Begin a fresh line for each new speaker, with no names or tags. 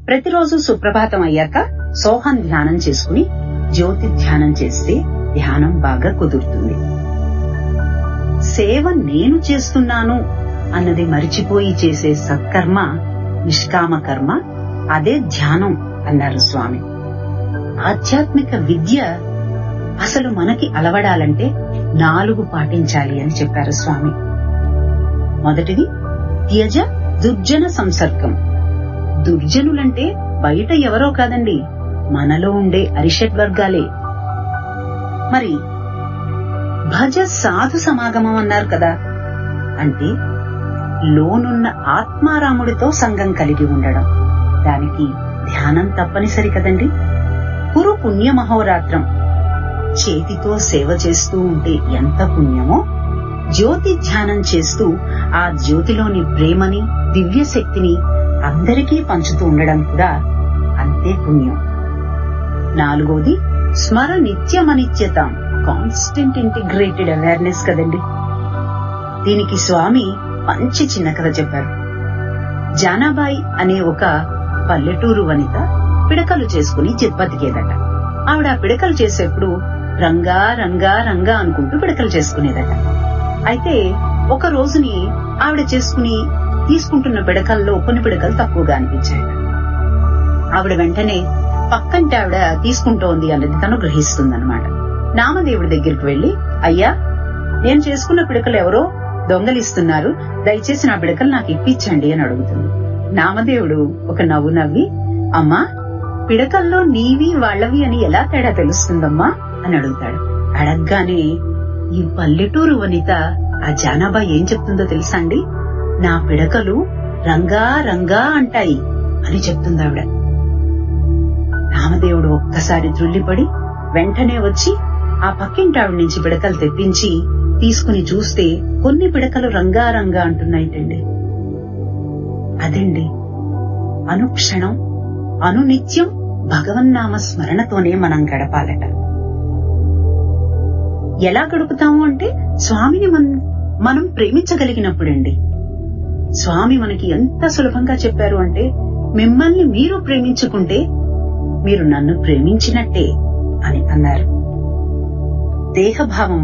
ప్రతిరోజు సుప్రభాతం అయ్యాక సోహన్ ధ్యానం చేసుకుని జ్యోతి ధ్యానం చేస్తే ధ్యానం బాగా కుదురుతుంది సేవ నేను చేస్తున్నాను అన్నది మరిచిపోయి చేసే సత్కర్మ నిష్కామ కర్మ అదే ధ్యానం అన్నారు స్వామి ఆధ్యాత్మిక విద్య అసలు మనకి అలవడాలంటే నాలుగు పాటించాలి అని చెప్పారు స్వామి మొదటిది త్యజ దుర్జన సంసర్గం దుర్జనులంటే బయట ఎవరో కాదండి మనలో ఉండే అరిషడ్ వర్గాలే మరి భజ సాధు సమాగమం అన్నారు కదా అంటే లోనున్న ఆత్మారాముడితో సంఘం కలిగి ఉండడం దానికి ధ్యానం తప్పనిసరి కదండి కురు పుణ్య మహోరాత్రం చేతితో సేవ చేస్తూ ఉంటే ఎంత పుణ్యమో జ్యోతి ధ్యానం చేస్తూ ఆ జ్యోతిలోని ప్రేమని దివ్య శక్తిని అందరికీ పంచుతూ ఉండడం కూడా అంతే పుణ్యం నాలుగోది స్మర నిత్యమనిత్యతాం కాన్స్టెంట్ ఇంటిగ్రేటెడ్ అవేర్నెస్ కదండి దీనికి స్వామి మంచి చిన్న కథ చెప్పారు జానాబాయి అనే ఒక పల్లెటూరు వనిత పిడకలు చేసుకుని బతికేదట ఆవిడ ఆ పిడకలు చేసేప్పుడు రంగా రంగా రంగా అనుకుంటూ పిడకలు చేసుకునేదట అయితే ఒక రోజుని ఆవిడ చేసుకుని తీసుకుంటున్న పిడకల్లో కొన్ని పిడకలు తక్కువగా అనిపించాయట ఆవిడ వెంటనే పక్కంటి ఆవిడ తీసుకుంటోంది అన్నది తను గ్రహిస్తుందన్నమాట నామదేవుడి దగ్గరికి వెళ్లి అయ్యా నేను చేసుకున్న పిడకలు ఎవరో దొంగలిస్తున్నారు దయచేసి నా పిడకలు నాకు ఇప్పించండి అని అడుగుతుంది నామదేవుడు ఒక నవ్వు నవ్వి అమ్మా పిడకల్లో నీవి వాళ్ళవి అని ఎలా తేడా తెలుస్తుందమ్మా అని అడుగుతాడు అడగ్గానే ఈ పల్లెటూరు వనిత ఆ జానాబా ఏం చెప్తుందో తెలుసా అండి నా పిడకలు రంగా రంగా అంటాయి అని చెప్తుంది ఆవిడ రామదేవుడు ఒక్కసారి త్రుల్లిపడి వెంటనే వచ్చి ఆ పక్కింటావిడ నుంచి పిడకలు తెప్పించి తీసుకుని చూస్తే కొన్ని పిడకలు రంగా రంగా అంటున్నాయిటండి అదండి అనుక్షణం అనునిత్యం భగవన్నామ స్మరణతోనే మనం గడపాలట ఎలా గడుపుతాము అంటే స్వామిని మనం ప్రేమించగలిగినప్పుడండి స్వామి మనకి ఎంత సులభంగా చెప్పారు అంటే మిమ్మల్ని మీరు ప్రేమించుకుంటే మీరు నన్ను ప్రేమించినట్టే అని అన్నారు దేహభావం